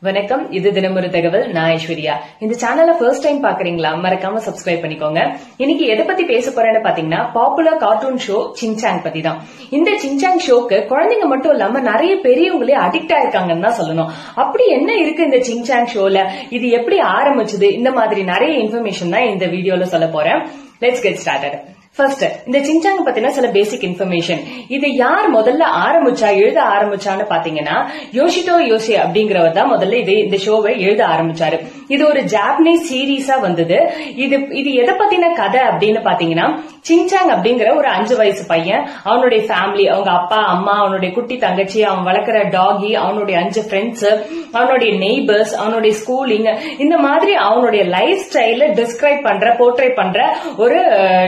வணக்கம் இது தினமொரு தகவல் நான் ஐஸ்வர்யா இந்த சேனலை ஃபர்ஸ்ட் டைம் பாக்குறீங்களா மறக்காம சப்ஸ்கிரைப் பண்ணிக்கோங்க இன்னைக்கு எதை பத்தி பேச போறேன்னு பாத்தீங்கன்னா பாப்புலர் கார்ட்டூன் ஷோ சின்சாங் பத்தி தான் இந்த சின்சாங் ஷோக்கு குழந்தைங்க மட்டும் இல்லாம நிறைய பெரியவங்களே அடிக்ட் ஆயிருக்காங்கன்னு தான் சொல்லணும் அப்படி என்ன இருக்கு இந்த சின்சாங் ஷோல இது எப்படி ஆரம்பிச்சது இந்த மாதிரி நிறைய இன்ஃபர்மேஷன் தான் இந்த வீடியோல சொல்ல போறேன் லெட்ஸ் கெட் ஸ்டார்டட் ஃபர்ஸ்ட் இந்த சின்சாங் பத்தின சில பேசிக் இன்ஃபர்மேஷன் இது யார் முதல்ல ஆரம்பிச்சா எழுத ஆரம்பிச்சான்னு பாத்தீங்கன்னா யோஷிட்டோ யோசி அப்படிங்கிறவர் தான் முதல்ல இது இந்த ஷோவை எழுத ஆரம்பிச்சாரு இது ஒரு ஜாப்பனீஸ் சீரீஸா வந்தது இது இது எதை பத்தின கதை அப்படின்னு பாத்தீங்கன்னா சின்சாங் அப்படிங்கிற ஒரு அஞ்சு வயசு பையன் அவனுடைய ஃபேமிலி அவங்க அப்பா அம்மா அவனுடைய குட்டி தங்கச்சி அவன் வளர்க்குற டாகி அவனுடைய அஞ்சு ஃப்ரெண்ட்ஸ் அவனுடைய நெய்பர்ஸ் அவனுடைய ஸ்கூலிங் இந்த மாதிரி அவனுடைய லைஃப் ஸ்டைல டிஸ்கிரைப் பண்ற போர்ட்ரேட் பண்ற ஒரு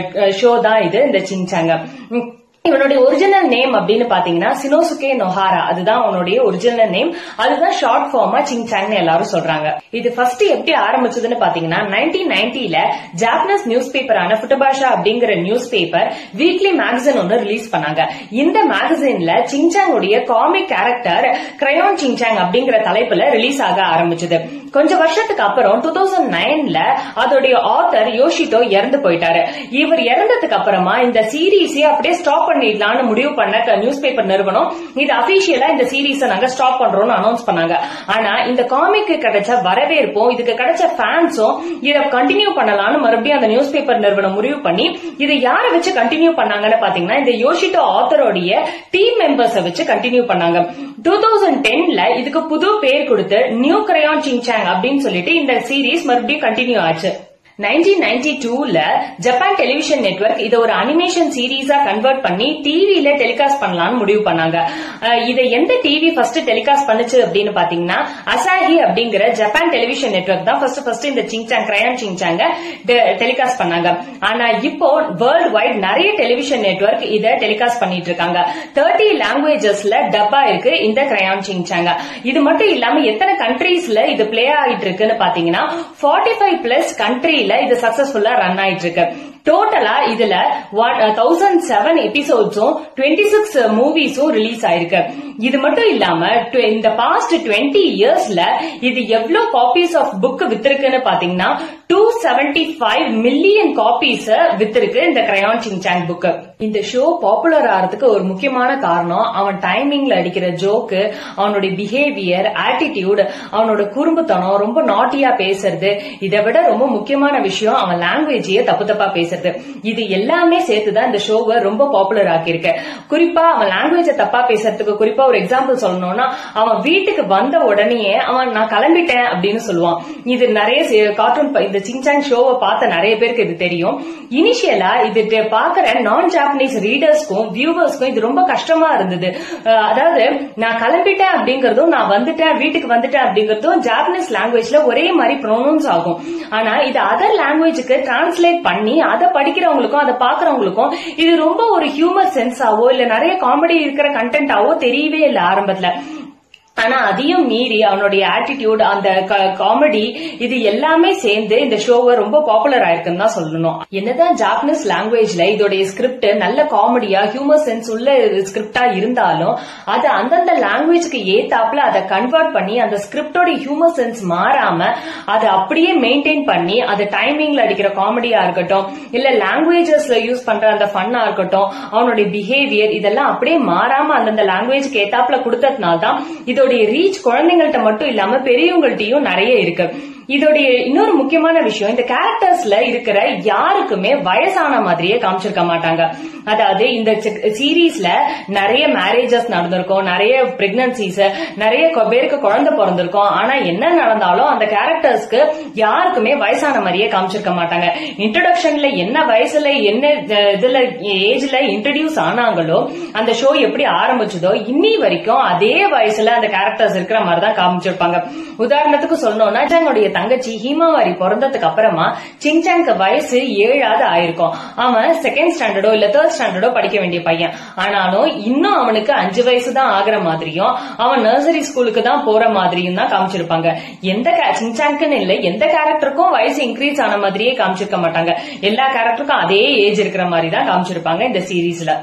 ஷோ தான் இது இந்த சின்சாங்க உம், இவனுடைய ஒரிஜினல் நேம் அப்படின்னு பாத்தீங்கன்னா சினோசுகே நொஹாரா அதுதான் அவனுடைய ஒரிஜினல் நேம் அதுதான் ஷார்ட் ஃபார்மா சிங்சாங்னு எல்லாரும் சொல்றாங்க இது ஃபர்ஸ்ட் எப்படி ஆரம்பிச்சதுன்னு பாத்தீங்கன்னா நைன்டீன் நைன்டில ஜாப்பனீஸ் நியூஸ் பேப்பரான ஃபுட்டபாஷா அப்படிங்கிற நியூஸ் பேப்பர் வீக்லி மேகசின் ஒன்னு ரிலீஸ் பண்ணாங்க இந்த மேகசின்ல சிங்சாங்குடைய காமிக் கேரக்டர் கிரையான் சிங்சாங் அப்படிங்கிற தலைப்புல ரிலீஸ் ஆக ஆரம்பிச்சது கொஞ்ச வருஷத்துக்கு அப்புறம் டூ தௌசண்ட் நைன்ல அதோடைய ஆத்தர் யோஷிட்டோ இறந்து போயிட்டாரு இவர் இறந்ததுக்கு அப்புறமா இந்த சீரீஸே அப்படியே ஸ்டாப் பண்ணிடலாம்னு முடிவு பண்ண நியூஸ் பேப்பர் நிறுவனம் இது அபிஷியலா இந்த சீரீஸ நாங்க ஸ்டாப் பண்றோம்னு அனௌன்ஸ் பண்ணாங்க ஆனா இந்த காமிக்கு கிடைச்ச வரவேற்பும் இதுக்கு கிடைச்ச ஃபேன்ஸும் இத கண்டினியூ பண்ணலாம்னு மறுபடியும் அந்த நியூஸ் பேப்பர் நிறுவனம் முடிவு பண்ணி இதை யாரை வச்சு கண்டினியூ பண்ணாங்கன்னு பாத்தீங்கன்னா இந்த யோஷிட்டோ ஆத்தரோடைய டீம் மெம்பர்ஸ வச்சு கண்டினியூ பண்ணாங்க டூ தௌசண்ட் டென்ல இதுக்கு புது பேர் கொடுத்து நியூ கிரையான் சிங்சாங் அப்படின்னு சொல்லிட்டு இந்த சீரீஸ் மறுபடியும் கண்டினியூ ஆச்சு நைன்டீன் நைன்டி டூல ஜப்பான் டெலிவிஷன் நெட்வொர்க் இதை ஒரு அனிமேஷன் சீரீஸா கன்வெர்ட் பண்ணி டிவில டெலிகாஸ்ட் பண்ணலாம்னு முடிவு பண்ணாங்க அஹ் இதை எந்த டிவி ஃபர்ஸ்ட் டெலிகாஸ்ட் பண்ணுச்சு அப்படின்னு பாத்தீங்கன்னா அசாஹி அப்படிங்கிற ஜப்பான் டெலிவிஷன் நெட்வொர்க் தான் ஃபர்ஸ்ட் ஃபர்ஸ்ட் இந்த சிங்சாங் கிரையான் சிங்சாங்க டெலிகாஸ்ட் பண்ணாங்க ஆனா இப்போ வேர்ல்ட் வைட் நிறைய டெலிவிஷன் நெட்வொர்க் இதை டெலிகாஸ்ட் பண்ணிட்டு இருக்காங்க தேர்ட்டி லாங்குவேஜஸ்ல டப்பா இருக்கு இந்த கிரையான் சிங்சாங்க இது மட்டும் இல்லாம எத்தனை கண்ட்ரீஸ்ல இது பிளே ஆயிட்டு இருக்குன்னு பாத்தீங்கன்னா ஃபார்ட்டி ஃபைவ் பிளஸ் கண்ட்ரில இது சக்சஸ்ஃபுல்லா ரன் ஆயிட்டு இருக்கு டோட்டலா இதுல தௌசண்ட் செவன் எபிசோட்ஸும் டுவெண்ட்டி சிக்ஸ் மூவிஸும் ரிலீஸ் ஆயிருக்கு இது மட்டும் இல்லாம tw- இந்த பாஸ்ட் டுவெண்ட்டி இயர்ஸ்ல இது எவ்வளவு காப்பீஸ் ஆஃப் புக் வித்திருக்குன்னு பாத்தீங்கன்னா two seventy five million copies வித்திருக்கு இந்த கிரையான் சிங்சாங் புக் இந்த ஷோ பாப்புலர் ஆறதுக்கு ஒரு முக்கியமான காரணம் அவன் டைமிங்ல அடிக்கிற ஜோக்கு அவனுடைய பிஹேவியர் ஆட்டிடியூட் அவனோட குறும்புத்தனம் ரொம்ப நாட்டியா பேசுறது இதை விட ரொம்ப முக்கியமான விஷயம் அவன் லாங்குவேஜையே தப்பு தப்பா பேசுறது இது எல்லாமே சேர்த்துதான் இந்த ஷோவை ரொம்ப பாப்புலர் ஆக்கியிருக்கு குறிப்பா அவன் லாங்குவேஜ தப்பா பேசுறதுக்கு குறிப்பா ஒரு எக்ஸாம்பிள் சொல்லணும்னா அவன் வீட்டுக்கு வந்த உடனேயே அவன் நான் கிளம்பிட்டேன் அப்படின்னு சொல்லுவான் இது நிறைய கார்ட்டூன் இந்த சிங்சாங் ஷோவை பார்த்த நிறைய பேருக்கு இது தெரியும் இனிஷியலா இது டெ- பாக்குற நான் ஜாப்பனீஸ் ரீடர்ஸ்க்கும் வியூவர்ஸ்க்கும் இது ரொம்ப கஷ்டமா இருந்தது அஹ் அதாவது நான் கிளம்பிட்டேன் அப்படிங்கறதும் நான் வந்துட்டேன் வீட்டுக்கு வந்துட்டேன் அப்படிங்கறதும் ஜாப்பனீஸ் லாங்குவேஜ்ல ஒரே மாதிரி ப்ரொனவுன்ஸ் ஆகும் ஆனா இது அதர் லாங்குவேஜுக்கு டிரான்ஸ்லேட் பண்ணி அதை படிக்கிறவங்களுக்கும் அதை பாக்குறவங்களுக்கும் இது ரொம்ப ஒரு ஹியூமர் சென்ஸாவோ இல்ல நிறைய காமெடி இருக்கிற கண்டென்ட்டாவோ தெரியவே இல்லை ஆரம்பத்துல ஆனா அதையும் மீறி அவனுடைய ஆட்டிடியூட் அந்த காமெடி இது எல்லாமே சேர்ந்து இந்த ஷோவை ரொம்ப பாப்புலர் ஆயிருக்குன்னு தான் சொல்லணும் என்னதான் ஜாப்பனீஸ் லாங்குவேஜ்ல இதோடைய ஸ்கிரிப்ட் நல்ல காமெடியா ஹியூமர் சென்ஸ் உள்ள ஸ்கிரிப்டா இருந்தாலும் அது அந்தந்த லாங்குவேஜ்க்கு ஏத்தாப்புல அதை கன்வெர்ட் பண்ணி அந்த ஸ்கிரிப்டோட ஹியூமர் சென்ஸ் மாறாம அதை அப்படியே மெயின்டைன் பண்ணி அது டைமிங்ல அடிக்கிற காமெடியா இருக்கட்டும் இல்ல லாங்குவேஜஸ்ல யூஸ் பண்ற அந்த ஃபன்னா இருக்கட்டும் அவனுடைய பிஹேவியர் இதெல்லாம் அப்படியே மாறாம அந்தந்த லாங்குவேஜ்க்கு ஏத்தாப்புல கொடுத்ததுனால தான் இதோடைய ரீச் குழந்தைங்கள்ட்ட மட்டும் இல்லாம பெரியவங்கள்ட்டயும் நிறைய இருக்கு இதோடைய இன்னொரு முக்கியமான விஷயம் இந்த கேரக்டர்ஸ்ல இருக்கிற யாருக்குமே வயசான மாதிரியே காமிச்சிருக்க மாட்டாங்க அதாவது இந்த சீரீஸ்ல நிறைய மேரேஜஸ் நடந்திருக்கும் நிறைய பிரெக்னன்சிஸ் நிறைய கொ- பேருக்கு குழந்தை பிறந்திருக்கும் ஆனா என்ன நடந்தாலும் அந்த கேரக்டர்ஸ்க்கு யாருக்குமே வயசான மாதிரியே காமிச்சிருக்க மாட்டாங்க இன்ட்ரோடக்ஷன்ல என்ன வயசுல என்ன அஹ், இதுல ஏஜ்ல இன்ட்ரடியூஸ் ஆனாங்களோ அந்த ஷோ எப்படி ஆரம்பிச்சதோ இன்னி வரைக்கும் அதே வயசுல அந்த கேரக்டர்ஸ் இருக்கிற மாதிரி தான் காமிச்சிருப்பாங்க உதாரணத்துக்கு சொல்லணும்னா தன்னுடைய தங்கச்சி ஹீமாவாரி பிறந்ததுக்கு அப்புறமா சிங்சாங்க்கு வயசு ஏழாவது ஆயிருக்கும் அவன் செகண்ட் ஸ்டாண்டர்டோ இல்ல தேர்ட் ஸ்டாண்டர்டோ படிக்க வேண்டிய பையன் ஆனாலும் இன்னும் அவனுக்கு அஞ்சு வயசு தான் ஆகுற மாதிரியும் அவன் நர்சரி ஸ்கூலுக்கு தான் போற மாதிரியும் தான் காமிச்சிருப்பாங்க எந்த ca- சிங்சாங்க்குன்னு இல்ல எந்த கேரக்டருக்கும் வயசு இன்க்ரீஸ் ஆன மாதிரியே காமிச்சிருக்க மாட்டாங்க எல்லா கேரக்டருக்கும் அதே ஏஜ் இருக்கிற மாதிரி தான் காமிச்சிருப்பாங்க இந்த சீரீஸ்ல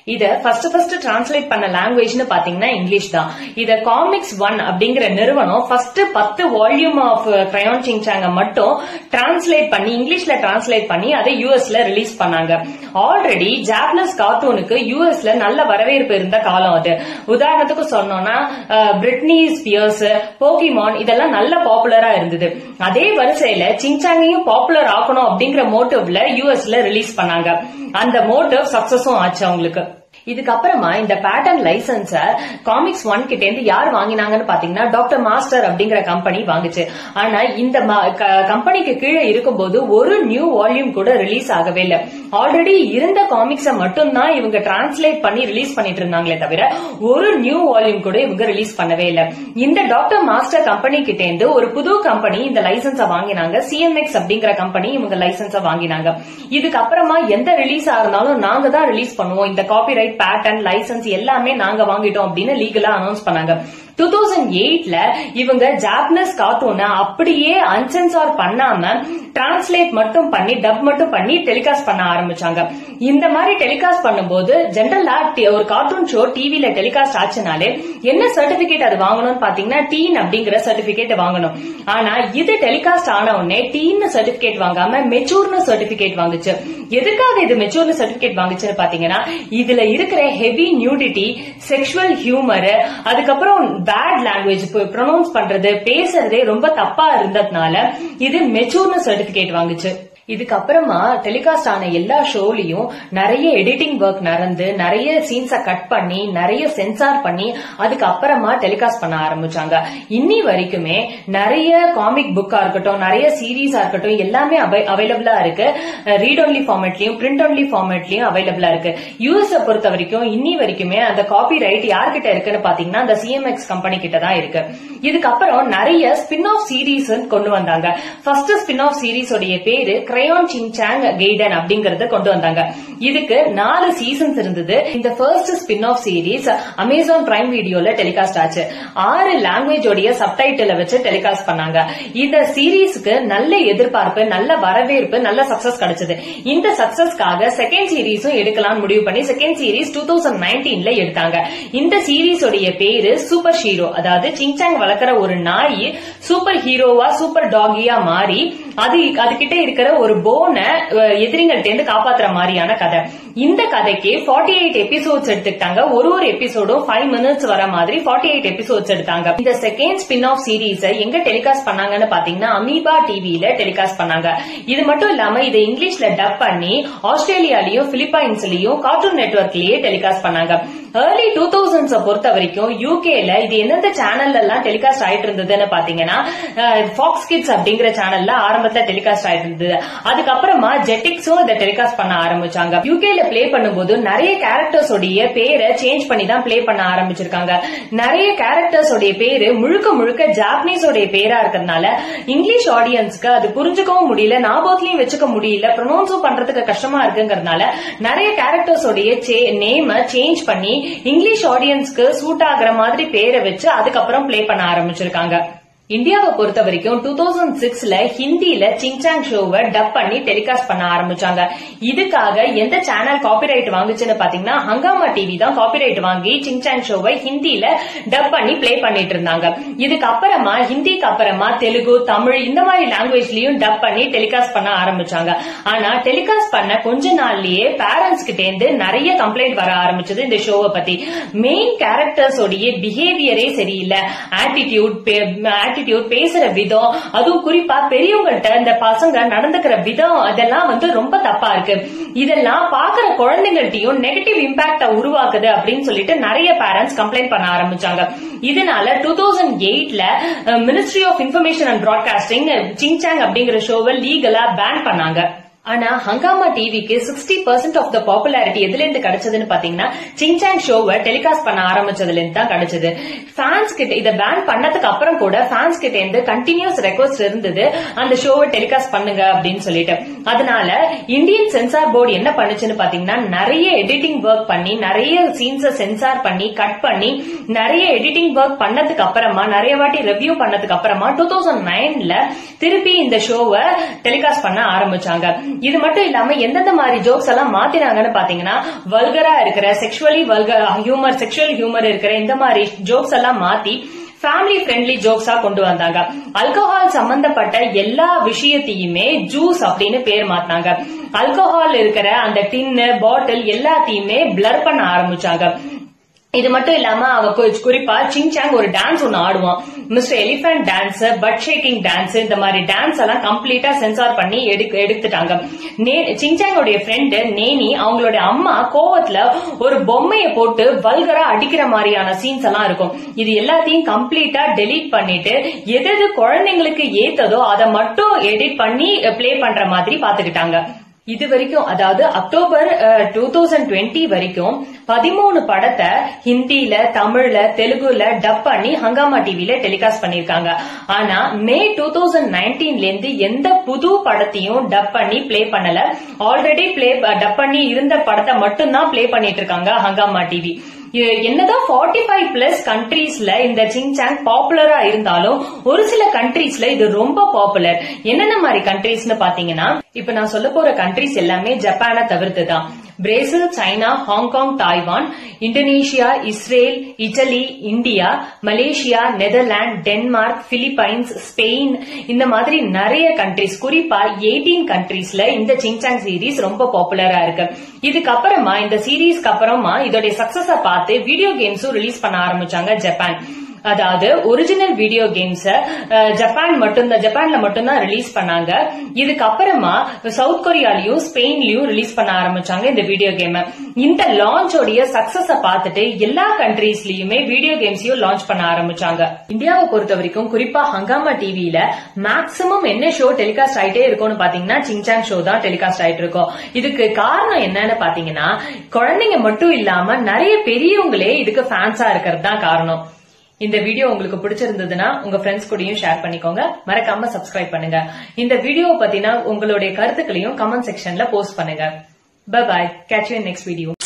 இத ஃபர்ஸ்ட் ஃபர்ஸ்ட் டிரான்ஸ்லேட் பண்ண லாங்குவேஜ்னு பாத்தீங்கன்னா இங்கிலீஷ் தான் இத காமிக்ஸ் ஒன் அப்படிங்கிற நிறுவனம் ஃபர்ஸ்ட் பத்து வால்யூம் ஆஃப் கிரையான் சிங்சாங்க மட்டும் டிரான்ஸ்லேட் பண்ணி இங்கிலீஷ்ல டிரான்ஸ்லேட் பண்ணி அதை யூஎஸ்ல ரிலீஸ் பண்ணாங்க ஆல்ரெடி ஜாப்பனீஸ் கார்ட்டூனுக்கு யூஎஸ்ல நல்ல வரவேற்பு இருந்த காலம் அது உதாரணத்துக்கு சொன்னோம்னா பிரிட்னி ஸ்பியர்ஸ் போக்கிமான் இதெல்லாம் நல்ல பாப்புலரா இருந்தது அதே வரிசையில சிங்சாங்கையும் பாப்புலர் ஆக்கணும் அப்படிங்கிற மோட்டிவ்ல யூஎஸ்ல ரிலீஸ் பண்ணாங்க அந்த மோட்டிவ் சக்சஸும் ஆச்சு அவங்களுக்கு இதுக்கப்புறமா இந்த பேட்டர்ன் லைசன்ஸ காமிக்ஸ் ஒன் கிட்ட இருந்து யார் வாங்கினாங்கன்னு பாத்தீங்கன்னா டாக்டர் மாஸ்டர் அப்படிங்கிற கம்பெனி வாங்குச்சு ஆனா இந்த கம்பெனிக்கு கீழே இருக்கும்போது ஒரு நியூ வால்யூம் கூட ரிலீஸ் ஆகவே இல்லை ஆல்ரெடி இருந்த காமிக்ஸ மட்டும்தான் இவங்க டிரான்ஸ்லேட் பண்ணி ரிலீஸ் பண்ணிட்டு இருந்தாங்களே தவிர ஒரு நியூ வால்யூம் கூட இவங்க ரிலீஸ் பண்ணவே இல்லை இந்த டாக்டர் மாஸ்டர் கம்பெனி கிட்ட இருந்து ஒரு புது கம்பெனி இந்த லைசன்ஸ வாங்கினாங்க சிஎம்எக்ஸ் அப்படிங்கிற கம்பெனி இவங்க லைசன்ஸ வாங்கினாங்க இதுக்கப்புறமா எந்த ரிலீஸ் ஆயிருந்தாலும் நாங்க தான் ரிலீஸ் பண்ணுவோம் இந்த காப்பிரைட் பேட்டன் லைசன்ஸ் எல்லாமே நாங்க வாங்கிட்டோம் அப்படின்னு லீகலா அனௌன்ஸ் பண்ணாங்க டூ தௌசண்ட் எயிட்ல இவங்க ஜாப்பனீஸ் கார்ட்டூனை அப்படியே அன்சென்சார் பண்ணாம டிரான்ஸ்லேட் மட்டும் பண்ணி டப் மட்டும் பண்ணி டெலிகாஸ்ட் பண்ண ஆரம்பிச்சாங்க இந்த மாதிரி டெலிகாஸ்ட் பண்ணும்போது ஜென்ரலா ஒரு கார்ட்டூன் ஷோ டிவில டெலிகாஸ்ட் ஆச்சுனாலே என்ன சர்டிபிகேட் அது வாங்கணும்னு பாத்தீங்கன்னா டீன் அப்படிங்கிற சர்டிபிகேட் வாங்கணும் ஆனா இது டெலிகாஸ்ட் ஆன உடனே டீன் சர்டிபிகேட் வாங்காம மெச்சூர்னு சர்டிபிகேட் வாங்குச்சு எதுக்காக இது மெச்சூர்னு சர்டிபிகேட் வாங்குச்சுன்னு பாத்தீங்கன்னா இதுல இருக்கிற ஹெவி நியூடிட்டி செக்ஷுவல் ஹியூமர் அதுக்கப்புறம் பேட் லாங்குவேஜ் ப்ரொனவுன்ஸ் பண்றது பேசுறதே ரொம்ப தப்பா இருந்ததுனால இது மெச்சூர்னு சர்டிபிகேட் வாங்குச்சு இதுக்கப்புறமா டெலிகாஸ்ட் ஆன எல்லா ஷோலையும் நிறைய எடிட்டிங் ஒர்க் நடந்து நிறைய சீன்ஸ கட் பண்ணி நிறைய சென்சார் பண்ணி அதுக்கப்புறமா டெலிகாஸ்ட் பண்ண ஆரம்பிச்சாங்க இன்னி வரைக்குமே நிறைய காமிக் புக்கா இருக்கட்டும் நிறைய சீரீஸா இருக்கட்டும் எல்லாமே அவைலபிளா இருக்கு ரீட் ஒன்லி ஃபார்மேட்லயும் பிரிண்ட் ஒன்லி ஃபார்மேட்லயும் அவைலபிளா இருக்கு யூஎஸ் பொறுத்த வரைக்கும் இன்னி வரைக்குமே அந்த காப்பி ரைட் யார்கிட்ட இருக்குன்னு பாத்தீங்கன்னா அந்த சிஎம்எக்ஸ் கம்பெனி கிட்ட தான் இருக்கு இதுக்கப்புறம் நிறைய ஸ்பின் ஆஃப் சீரீஸ் கொண்டு வந்தாங்க ஃபர்ஸ்ட் ஸ்பின் ஆஃப் சீரீஸ் உடைய பேரு கிரையான் சிங்சாங் கெய்டன் அப்படிங்கறத கொண்டு வந்தாங்க இதுக்கு நாலு சீசன்ஸ் இருந்தது இந்த first spin off series Amazon Prime வீடியோல டெலிகாஸ்ட் ஆச்சு ஆறு லாங்குவேஜ் உடைய சப்டைட்டில வச்சு டெலிகாஸ்ட் பண்ணாங்க இந்த சீரீஸ்க்கு நல்ல எதிர்பார்ப்பு நல்ல வரவேற்பு நல்ல சக்சஸ் கிடைச்சது இந்த சக்சஸ்க்காக செகண்ட் சீரீஸும் எடுக்கலாம்னு முடிவு பண்ணி செகண்ட் சீரீஸ் டூ தௌசண்ட் நைன்டீன்ல எடுத்தாங்க இந்த சீரீஸ் உடைய பேரு சூப்பர் ஹீரோ அதாவது சிங்சாங் வளர்க்குற ஒரு நாய் சூப்பர் ஹீரோவா சூப்பர் டாகியா மாறி அது அதுகிட்ட இருக்கிற ஒரு போனை எதிரிங்கள்ட்ட இருந்து காப்பாத்துற மாதிரியான கதை இந்த கதைக்கு ஃபார்ட்டி எயிட் எபிசோட்ஸ் எடுத்துக்கிட்டாங்க ஒரு ஒரு எபிசோடும் ஃபைவ் மினிட்ஸ் வர மாதிரி ஃபார்ட்டி எயிட் எபிசோட்ஸ் எடுத்தாங்க இந்த செகண்ட் ஸ்பின் ஆஃப் சீரீஸ் எங்க டெலிகாஸ்ட் பண்ணாங்கன்னு பாத்தீங்கன்னா அமீபா டிவில டெலிகாஸ்ட் பண்ணாங்க இது மட்டும் இல்லாம இதை இங்கிலீஷ்ல டப் பண்ணி ஆஸ்திரேலியாலயும் பிலிப்பைன்ஸ்லயும் கார்ட்டூன் நெட்ஒர்க்லயே டெலிகாஸ்ட் பண்ணாங்க ஏர்லி டூ தௌசண்ட்ஸ் பொறுத்த வரைக்கும் யூகேல இது எந்தெந்த சேனல்ல எல்லாம் டெலிகாஸ்ட் ஆயிட்டு இருந்ததுன்னு பாத்தீங்கன்னா ஃபாக்ஸ் கிட்ஸ் அப்படிங்கிற சேனல்ல ஆரம்பத்துல டெலிகாஸ்ட் ஆயிட்டு இருந்தது அதுக்கப்புறமா ஜெட்டிக்ஸும் இதை டெலிகாஸ்ட் பண்ண ஆரம்பிச்சாங்க யூகேல பிளே பண்ணும்போது நிறைய கேரக்டர்ஸ் உடைய பேரை சேஞ்ச் பண்ணி தான் பிளே பண்ண ஆரம்பிச்சிருக்காங்க நிறைய கேரக்டர்ஸ் உடைய பேரு முழுக்க முழுக்க ஜாப்பனீஸ் உடைய பேரா இருக்கிறதுனால இங்கிலீஷ் ஆடியன்ஸ்க்கு அது புரிஞ்சுக்கவும் முடியல ஞாபகத்திலயும் வச்சுக்க முடியல ப்ரொனவுன்ஸும் பண்றதுக்கு கஷ்டமா இருக்குங்கிறதுனால நிறைய கேரக்டர்ஸ் உடைய நேம சேஞ்ச் பண்ணி இங்கிலீஷ் ஆடியன்ஸ்க்கு சூட் ஆகுற மாதிரி பேரை வச்சு அதுக்கப்புறம் பிளே பண்ண ஆரம்பிச்சிருக்காங்க இந்தியாவை பொறுத்த வரைக்கும் டூ தௌசண்ட் சிக்ஸ்ல ஹிந்தியில சிங்சாங் ஷோவை டப் பண்ணி டெலிகாஸ்ட் பண்ண ஆரம்பிச்சாங்க இதுக்காக எந்த சேனல் காப்பிரைட் வாங்குச்சுன்னு பாத்தீங்கன்னா ஹங்காமா டிவி தான் காப்பிரைட் வாங்கி சிங்சாங் ஷோவை ஹிந்தியில டப் பண்ணி பிளே பண்ணிட்டு இருந்தாங்க இதுக்கு அப்புறமா ஹிந்திக்கு அப்புறமா தெலுங்கு தமிழ் இந்த மாதிரி லாங்குவேஜ்லயும் டப் பண்ணி டெலிகாஸ்ட் பண்ண ஆரம்பிச்சாங்க ஆனா டெலிகாஸ்ட் பண்ண கொஞ்ச நாள்லயே பேரண்ட்ஸ் கிட்ட இருந்து நிறைய கம்ப்ளைண்ட் வர ஆரம்பிச்சது இந்த ஷோவை பத்தி மெயின் கேரக்டர்ஸ் உடைய பிஹேவியரே சரியில்லை ஆட்டிடியூட் ஆட்டிடியூட் பேசுற விதம் அதுவும் குறிப்பா பெரியவங்கள்ட்ட இந்த பசங்க நடந்துக்கிற விதம் அதெல்லாம் வந்து ரொம்ப தப்பா இருக்கு இதெல்லாம் பாக்குற குழந்தைங்கள்ட்டயும் நெகட்டிவ் இம்பாக்ட உருவாக்குது அப்படின்னு சொல்லிட்டு நிறைய பேரண்ட்ஸ் கம்ப்ளைண்ட் பண்ண ஆரம்பிச்சாங்க இதனால டூ தௌசண்ட் எயிட்ல ministry of information and broadcasting Shinchan அப்படிங்கிற ஷோவை லீகலா பேன் பண்ணாங்க ஆனா ஹங்காமா டிவிக்கு sixty percent of the popularity எதுல இருந்து கிடைச்சதுன்னு பாத்தீங்கன்னா சிங்சாங் ஷோவை டெலிகாஸ்ட் பண்ண ஆரம்பிச்சதுல இருந்து தான் கிடைச்சது ஃபேன்ஸ் கிட்ட இதை பேன் பண்ணதுக்கு அப்புறம் கூட ஃபேன்ஸ் கிட்ட இருந்து கண்டினியூஸ் ரெக்வஸ்ட் இருந்தது அந்த ஷோவை டெலிகாஸ்ட் பண்ணுங்க அப்படின்னு சொல்லிட்டு அதனால இந்தியன் சென்சார் போர்டு என்ன பண்ணுச்சுன்னு பாத்தீங்கன்னா நிறைய எடிட்டிங் ஒர்க் பண்ணி நிறைய சீன்ஸ சென்சார் பண்ணி கட் பண்ணி நிறைய எடிட்டிங் ஒர்க் பண்ணதுக்கு அப்புறமா நிறைய வாட்டி ரிவ்யூ பண்ணதுக்கு அப்புறமா டூ தௌசண்ட் நைன்ல திருப்பி இந்த ஷோவை டெலிகாஸ்ட் பண்ண ஆரம்பிச்சாங்க இது மட்டும் இல்லாம எந்தெந்த மாதிரி ஜோக்ஸ் எல்லாம் மாத்தினாங்கன்னு பாத்தீங்கன்னா வல்கரா இருக்கிற sexually vulgar humour sexual humour இருக்கிற இந்த மாதிரி ஜோக்ஸ் எல்லாம் மாத்தி ஃபேமிலி ஃப்ரெண்ட்லி ஜோக்ஸா கொண்டு வந்தாங்க அல்கோஹால் சம்பந்தப்பட்ட எல்லா விஷயத்தையுமே ஜூஸ் அப்படின்னு பேர் மாத்தினாங்க அல்கோஹால் இருக்கிற அந்த டின்னு பாட்டில் எல்லாத்தையுமே பிளர் பண்ண ஆரம்பிச்சாங்க இது மட்டும் இல்லாம அவ கு- குறிப்பா சிங்சாங் ஒரு டான்ஸ் ஒன்னு ஆடுவான் mister elephant dance butt shaking dance இந்த மாதிரி டான்ஸ் எல்லாம் கம்ப்ளீட்டா சென்சார் பண்ணி எடுக்க- எடுத்துட்டாங்க நே- சிங்சாங்கோடைய ஃப்ரெண்டு நேனி அவங்களுடைய அம்மா கோவத்துல ஒரு பொம்மையை போட்டு வல்கரா அடிக்கிற மாதிரியான சீன்ஸ் எல்லாம் இருக்கும் இது எல்லாத்தையும் கம்ப்ளீட்டா டெலீட் பண்ணிட்டு எது எது குழந்தைங்களுக்கு ஏத்ததோ அதை மட்டும் எடிட் பண்ணி ப்ளே பண்ற மாதிரி பாத்துக்கிட்டாங்க இது வரைக்கும் அதாவது அக்டோபர் டூ தௌசண்ட் டுவெண்ட்டி வரைக்கும் பதிமூணு படத்தை ஹிந்தில தமிழ்ல தெலுங்குல டப் பண்ணி ஹங்காமா டிவில டெலிகாஸ்ட் பண்ணிருக்காங்க ஆனா மே டூ தௌசண்ட் நைன்டீன்ல இருந்து எந்த புது படத்தையும் டப் பண்ணி ப்ளே பண்ணல ஆல்ரெடி ப்ளே டப் பண்ணி இருந்த படத்தை மட்டும்தான் ப்ளே பண்ணிட்டு இருக்காங்க ஹங்காமா டிவி இது என்னதான் 45 ஃபைவ் பிளஸ் கண்ட்ரீஸ்ல இந்த சிங்சாங் பாப்புலரா இருந்தாலும் ஒரு சில கண்ட்ரீஸ்ல இது ரொம்ப பாப்புலர் என்னென்ன மாதிரி கண்ட்ரீஸ்னு பாத்தீங்கன்னா இப்ப நான் சொல்ல போற கண்ட்ரீஸ் எல்லாமே ஜப்பானை தவிர்த்து தான் Brazil China Hong Kong Taiwan Indonesia Israel Italy India Malaysia Netherlands Denmark Philippines Spain இந்த மாதிரி நிறைய கண்ட்ரீஸ் குறிப்பா 18 கண்ட்ரீஸ்ல இந்த சிங்சாங் சீரிஸ் ரொம்ப பாப்புலரா இருக்கு இதுக்கப்புறமா இந்த சீரீஸ்க்கு அப்புறமா இதோட சக்சஸ பார்த்து வீடியோ கேம்ஸும் ரிலீஸ் பண்ண ஆரம்பிச்சாங்க ஜப்பான் அதாவது ஒரிஜினல் வீடியோ கேம்ஸ ஜப்பான் மட்டும்தான் ஜப்பான்ல மட்டும்தான் ரிலீஸ் பண்ணாங்க இதுக்கப்புறமா சவுத் கொரியாலயும் ஸ்பெயின்லயும் ரிலீஸ் பண்ண ஆரம்பிச்சாங்க இந்த வீடியோ கேம் இந்த லான்ச்சோடைய சக்சஸ பார்த்துட்டு எல்லா கண்ட்ரீஸ்லயுமே வீடியோ கேம்ஸையும் லான்ச் பண்ண ஆரம்பிச்சாங்க இந்தியாவை பொறுத்த வரைக்கும் குறிப்பா ஹங்காமா டிவில மேக்ஸிமம் என்ன ஷோ டெலிகாஸ்ட் ஆயிட்டே இருக்கும்னு பாத்தீங்கன்னா சிங்சாங் ஷோ தான் டெலிகாஸ்ட் ஆயிட்டு இருக்கும் இதுக்கு காரணம் என்னன்னு பாத்தீங்கன்னா குழந்தைங்க மட்டும் இல்லாம நிறைய பெரியவங்களே இதுக்கு ஃபேன்ஸா இருக்கிறது தான் காரணம் இந்த வீடியோ உங்களுக்கு பிடிச்சிருந்ததுன்னா உங்க ஃப்ரெண்ட்ஸ் கூடயும் ஷேர் பண்ணிக்கோங்க மறக்காம சப்ஸ்கிரைப் பண்ணுங்க இந்த வீடியோ பத்தின உங்களுடைய கருத்துக்களையும் கமெண்ட் செக்ஷன்ல போஸ்ட் பண்ணுங்க bye bye catch you next video